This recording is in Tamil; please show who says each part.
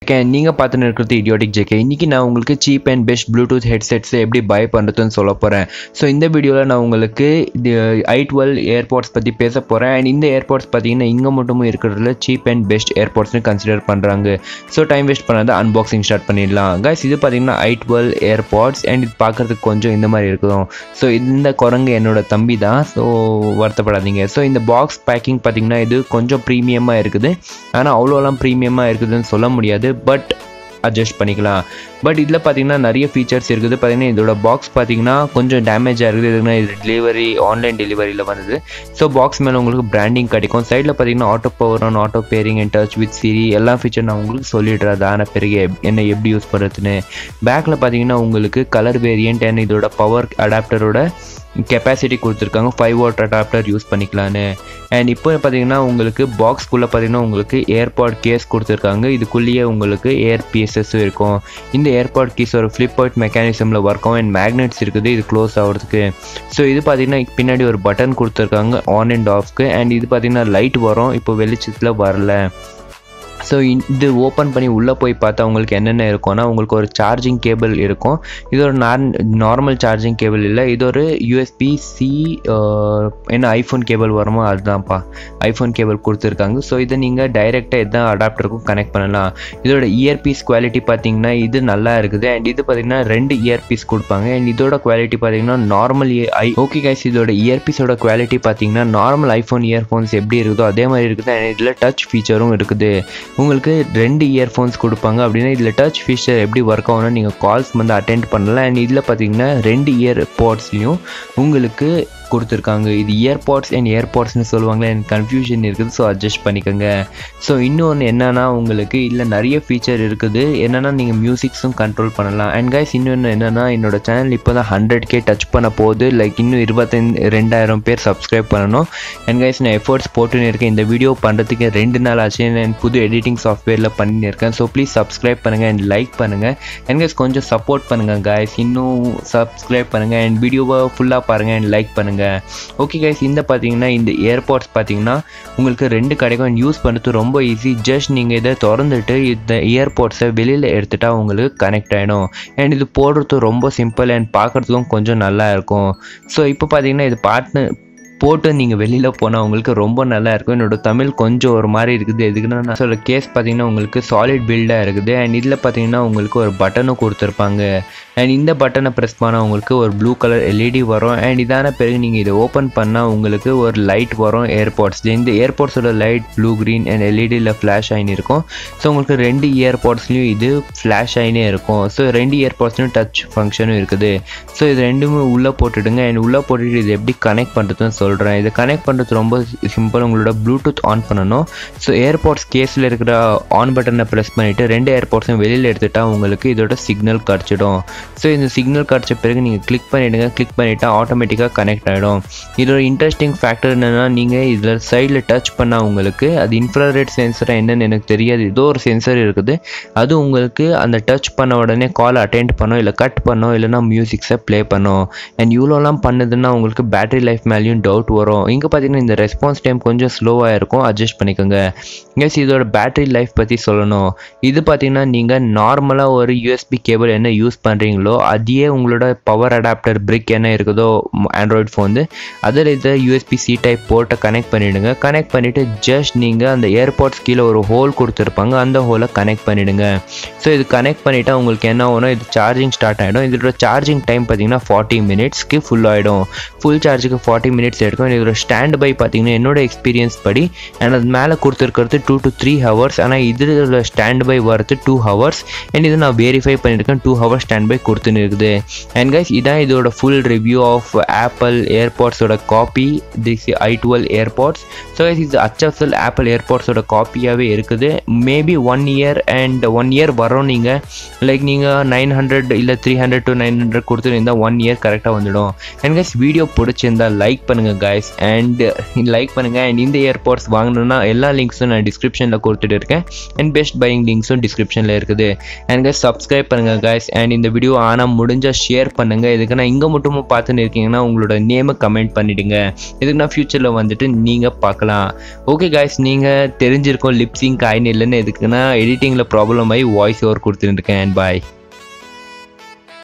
Speaker 1: நீங்கள் பார்த்துன்னு இருக்கிறது இடியோட்டிக் ஜேகே இன்றைக்கி நான் உங்களுக்கு cheap and best Bluetooth headsets எப்படி பை பண்ணுறதுன்னு சொல்ல போகிறேன் ஸோ இந்த வீடியோவில் நான் உங்களுக்கு ஐ டுவெல் ஏர்பாட்ஸ் பற்றி பேச போகிறேன் அண்ட் இந்த ஏர்பாட்ஸ் பார்த்தீங்கன்னா இங்கே மட்டும் இருக்கிறதுல சீப் அண்ட் பெஸ்ட் ஏர்பாட்ஸ்னு கன்சிடர் பண்ணுறாங்க ஸோ டைம் வேஸ்ட் பண்ணாத அன்பாக்சிங் ஸ்டார்ட் பண்ணிடலாம் கைஸ் இது பார்த்தீங்கன்னா ஐ டுவெல் ஏர்பாட்ஸ் அண்ட் இது பார்க்குறதுக்கு கொஞ்சம் இந்த மாதிரி இருக்கும் ஸோ இந்த குரங்கு என்னோட தம்பி தான் ஸோ வருத்தப்படாதீங்க ஸோ இந்த பாக்ஸ் பேக்கிங் பார்த்தீங்கன்னா இது கொஞ்சம் ப்ரீமியமாக இருக்குது ஆனால் அவ்வளோலாம் ப்ரீமியமாக இருக்குதுன்னு சொல்ல முடியாது பட் அட்ஜஸ்ட் பண்ணிக்கலாம் பட் இதில் பார்த்தீங்கன்னா நிறைய ஃபீச்சர்ஸ் இருக்குது பார்த்தீங்கன்னா இதோட பாக்ஸ் பார்த்தீங்கன்னா கொஞ்சம் டேமேஜாக இருக்குது இதுக்குன்னா இது டெலிவரி ஆன்லைன் டெலிவரியில் வந்தது ஸோ பாக்ஸ் மேலே உங்களுக்கு பிராண்டிங் கிடைக்கும் சைடில் பார்த்தீங்கன்னா auto power on auto pairing and touch with Siri எல்லா ஃபீச்சர் நான் உங்களுக்கு சொல்லிடுறேன் தான பிறகு என்ன எப்படி யூஸ் பண்ணுறதுன்னு பேக்கில் பார்த்தீங்கன்னா உங்களுக்கு கலர் வேரியன்ட் அண்ட் இதோட பவர் அடாப்டரோட கெப்பாசிட்டி கொடுத்துருக்காங்க ஃபைவ் வாட் அடாப்டர் யூஸ் பண்ணிக்கலான்னு அண்ட் இப்போ பார்த்தீங்கன்னா உங்களுக்கு பாக்ஸ்குள்ளே பார்த்தீங்கன்னா உங்களுக்கு ஏர்பாட் கேஸ் கொடுத்துருக்காங்க இதுக்குள்ளேயே உங்களுக்கு ஏர் பீசஸும் இருக்கும் இந்த ஏர்பாட் கீஸ் ஒரு ஃப்ளிப் அவுட் மெக்கானிசமில் ஒர்க் ஆகும் அண்ட் மேக்னெட்ஸ் இருக்குது இது க்ளோஸ் ஆகிறதுக்கு ஸோ இது பார்த்தீங்கன்னா பின்னாடி ஒரு பட்டன் கொடுத்துருக்காங்க ஆன் அண்ட் ஆஃப்க்கு அண்ட் இது பார்த்தீங்கன்னா லைட் வரும் இப்போ வெளிச்சத்தில் வரல ஸோ இது ஓப்பன் பண்ணி உள்ளே போய் பார்த்தா உங்களுக்கு என்னென்ன இருக்கும்னா உங்களுக்கு ஒரு சார்ஜிங் கேபிள் இருக்கும் இது ஒரு நார் நார்மல் சார்ஜிங் கேபிள் இல்லை இது ஒரு யூஎஸ்பி சி என்ன ஐஃபோன் கேபிள் வருமோ அதுதான்ப்பா ஐஃபோன் கேபிள் கொடுத்துருக்காங்க ஸோ இதை நீங்கள் டைரெக்டாக எதான் அடாப்டருக்கும் கனெக்ட் பண்ணலாம் இதோட இயர்பீஸ் குவாலிட்டி பார்த்தீங்கன்னா இது நல்லா இருக்குது அண்ட் இது பார்த்தீங்கன்னா ரெண்டு இயர்பீஸ் கொடுப்பாங்க அண்ட் இதோட குவாலிட்டி பார்த்தீங்கன்னா நார்மல் ஐ ஓகே கைஸ் இதோட இயர்பீஸோட குவாலிட்டி பார்த்தீங்கன்னா நார்மல் ஐஃபோன் இயர்ஃபோன்ஸ் எப்படி இருக்குதோ அதே மாதிரி இருக்குது அண்ட் இதில் டச் ஃபீச்சரும் இருக்குது உங்களுக்கு ரெண்டு இயர்ஃபோன்ஸ் கொடுப்பாங்க அப்படின்னா இதில் டச் ஃபீச்சர் எப்படி ஒர்க் ஆகும்னா நீங்கள் கால்ஸ் வந்து அட்டென்ட் பண்ணலாம் அண்ட் இதில் பார்த்தீங்கன்னா ரெண்டு இயர் பாட்ஸ்லையும் உங்களுக்கு கொடுத்துருக்காங்க இது இயர்பாட்ஸ் அண்ட் ஏர்பாட்ஸ்னு சொல்லுவாங்களே எனக்கு கன்ஃபியூஷன் இருக்குது ஸோ அட்ஜஸ்ட் பண்ணிக்கோங்க ஸோ இன்னொன்று என்னென்னா உங்களுக்கு இதில் நிறைய ஃபீச்சர் இருக்குது என்னென்னா நீங்கள் மியூசிக்ஸும் கண்ட்ரோல் பண்ணலாம் அண்ட் கைஸ் இன்னொன்று என்னென்னா என்னோட சேனல் இப்போ தான் ஹண்ட்ரட் கே டச் பண்ண போகுது லைக் இன்னும் இருபத்தஞ்சு ரெண்டாயிரம் பேர் சப்ஸ்கிரைப் பண்ணணும் அண்ட் கைஸ் நான் எஃபர்ட்ஸ் போட்டுன்னு இருக்கேன் இந்த வீடியோ பண்ணுறதுக்கு ரெண்டு நாள் ஆச்சு நான் புது எடிட்டிங் சாஃப்ட்வேரில் பண்ணின்னு இருக்கேன் ஸோ ப்ளீஸ் சப்ஸ்கிரைப் பண்ணுங்கள் அண்ட் லைக் பண்ணுங்கள் அண்ட் கைஸ் கொஞ்சம் சப்போர்ட் பண்ணுங்கள் கைஸ் இன்னும் சப்ஸ்கிரைப் பண்ணுங்கள் அண்ட் வீடியோவை ஃபுல்லாக பாருங்கள் அண்ட் லைக் பண்ணுங்கள் ஓகே கைஸ் இந்த பார்த்தீங்கன்னா இந்த ஏர்பாட்ஸ் பார்த்தீங்கன்னா உங்களுக்கு ரெண்டு கிடைக்கும் யூஸ் பண்ணுறது ரொம்ப ஈஸி ஜஸ்ட் நீங்கள் இதை திறந்துட்டு இந்த இயர்பாட்ஸை வெளியில் எடுத்துட்டா உங்களுக்கு கனெக்ட் ஆகிடும் அண்ட் இது போடுறது ரொம்ப சிம்பிள் அண்ட் பார்க்குறதுக்கும் கொஞ்சம் நல்லா இருக்கும் ஸோ இப்போ பார்த்தீங்கன்னா இது பாட்டு போட்டு நீங்கள் வெளியில் போனால் உங்களுக்கு ரொம்ப நல்லா இருக்கும் என்னோட தமிழ் கொஞ்சம் ஒரு மாதிரி இருக்குது எதுக்குன்னா நான் சொல்கிற கேஸ் பார்த்தீங்கன்னா உங்களுக்கு சாலிட் பில்டாக இருக்குது அண்ட் இதில் பார்த்தீங்கன்னா உங்களுக்கு ஒரு பட்டனும் கொடுத்துருப்பாங்க அண்ட் இந்த பட்டனை ப்ரெஸ் பண்ணால் உங்களுக்கு ஒரு ப்ளூ கலர் எல்இடி வரும் அண்ட் இதான பிறகு நீங்கள் இதை ஓப்பன் பண்ணால் உங்களுக்கு ஒரு லைட் வரும் ஏர்பாட்ஸில் இந்த ஏர்பாட்ஸோட லைட் ப்ளூ க்ரீன் அண்ட் எல்இடியில் ஃப்ளாஷ் ஆகினு இருக்கும் ஸோ உங்களுக்கு ரெண்டு இயர்பாட்ஸ்லையும் இது ஃப்ளாஷ் ஆகினே இருக்கும் ஸோ ரெண்டு இயர்பாட்ஸ்லையும் டச் ஃபங்க்ஷனும் இருக்குது ஸோ இது ரெண்டுமே உள்ளே போட்டுடுங்க அண்ட் உள்ளே போட்டுட்டு இது எப்படி கனெக்ட் பண்ணுறதுன்னு சொல்கிறேன் இதை கனெக்ட் பண்ணுறது ரொம்ப சிம்பிள் உங்களோட ப்ளூடூத் ஆன் பண்ணணும் ஸோ ஏர்பாட்ஸ் கேஸில் இருக்கிற ஆன் பட்டனை ப்ரெஸ் பண்ணிவிட்டு ரெண்டு ஏர்பாட்ஸும் வெளியில் எடுத்துட்டால் உங்களுக்கு இதோட சிக்னல் கிடச்சிடும் ஸோ இந்த சிக்னல் கிடச்ச பிறகு நீங்கள் கிளிக் பண்ணிவிடுங்க கிளிக் பண்ணிவிட்டால் ஆட்டோமேட்டிக்காக கனெக்ட் ஆகிடும் இதோட இன்ட்ரெஸ்டிங் ஃபேக்டர் என்னென்னா நீங்கள் இதில் சைடில் டச் பண்ணால் உங்களுக்கு அது இன்ஃப்ராரெட் சென்சராக என்னென்னு எனக்கு தெரியாது ஏதோ ஒரு சென்சர் இருக்குது அது உங்களுக்கு அந்த டச் பண்ண உடனே கால் அட்டென்ட் பண்ணோம் இல்லை கட் பண்ணோம் இல்லைனா மியூசிக்ஸை ப்ளே பண்ணோம் அண்ட் இவ்வளோலாம் பண்ணுதுன்னா உங்களுக்கு பேட்டரி லைஃப் மேலேயும் டவுட் வரும் இங்கே பார்த்தீங்கன்னா இந்த ரெஸ்பான்ஸ் டைம் கொஞ்சம் ஸ்லோவாக இருக்கும் அட்ஜஸ்ட் பண்ணிக்கோங்க எஸ் இதோட பேட்டரி லைஃப் பற்றி சொல்லணும் இது பார்த்தீங்கன்னா நீங்கள் நார்மலாக ஒரு யூஎஸ்பி கேபிள் என்ன யூஸ் பண்ணுறீங்களோ அதையே உங்களோட பவர் அடாப்டர் பிரிக் என்ன இருக்குதோ ஆண்ட்ராய்ட் ஃபோன் அதில் இதை யூஎஸ்பி சி டைப் போர்ட்டை கனெக்ட் பண்ணிவிடுங்க கனெக்ட் பண்ணிவிட்டு ஜஸ்ட் நீங்கள் அந்த ஏர்பாட்ஸ் கீழே ஒரு ஹோல் கொடுத்துருப்பாங்க அந்த ஹோலை கனெக்ட் பண்ணிவிடுங்க ஸோ இது கனெக்ட் பண்ணிவிட்டா உங்களுக்கு என்ன ஆகும் இது சார்ஜிங் ஸ்டார்ட் ஆகிடும் இதோட சார்ஜிங் டைம் பார்த்தீங்கன்னா ஃபார்ட்டி மினிட்ஸ்க்கு ஃபுல் ஆகிடும் ஃபுல் சார்ஜுக்கு ஃபார்ட்டி மினிட்ஸ் எடுக்கும் இதோட ஸ்டாண்ட் பை பார்த்தீங்கன்னா என்னோட எக்ஸ்பீரியன்ஸ் படி அண்ட் அது மேலே கொடுத்துருக்கிறது டூ டு த்ரீ ஹவர்ஸ் ஆனால் இதில் ஸ்டாண்ட் பை வரது டூ ஹவர்ஸ் அண்ட் இதை நான் வெரிஃபை பண்ணியிருக்கேன் டூ ஹவர்ஸ் ஸ்டாண்ட் பை கொடுத்துன்னு இருக்குது அண்ட் கைஸ் இதான் இதோட ஃபுல் ரிவ்யூ ஆஃப் ஆப்பிள் ஏர்பாட்ஸோட copy this I twelve AirPods so guys இது அச்எஃப்எல் ஆப்பிள் ஏர்பாட்ஸோட காப்பியாகவே இருக்குது maybe one year and one year வரும் நீங்கள் லைக் நீங்கள் நைன் ஹண்ட்ரட் இல்லை three hundred to nine hundred கொடுத்துருந்தா ஒன் இயர் கரெக்டாக வந்துடும் அண்ட் கைஸ் வீடியோ பிடிச்சிருந்தா லைக் பண்ணுங்கள் பண்ணுங்கள் காய்ஸ் அண்ட் லைக் பண்ணுங்கள் அண்ட் இந்த ஏர்பாட்ஸ் வாங்கணுன்னா எல்லா லிங்க்ஸும் நான் டிஸ்கிரிப்ஷனில் கொடுத்துட்டு இருக்கேன் அண்ட் பெஸ்ட் பையிங் லிங்க்ஸும் டிஸ்கிரிப்ஷனில் இருக்குது அண்ட் guys சப்ஸ்கிரைப் பண்ணுங்கள் காய்ஸ் அண்ட் இந்த வீடியோ ஆனால் முடிஞ்சால் ஷேர் பண்ணுங்கள் இதுக்கு நான் இங்கே மட்டும் பார்த்துன்னு இருக்கீங்கன்னா உங்களோட நேமை கமெண்ட் பண்ணிவிடுங்க இதுக்கு நான் ஃப்யூச்சரில் வந்துட்டு நீங்கள் பார்க்கலாம் ஓகே காய்ஸ் நீங்கள் தெரிஞ்சிருக்கோம் லிப்ஸிங் காயின் இல்லைன்னு எதுக்குன்னா எடிட்டிங்கில் ப்ராப்ளம் ஆகி வாய்ஸ் ஓவர் கொடுத்துருக்கேன் அண்ட் பாய்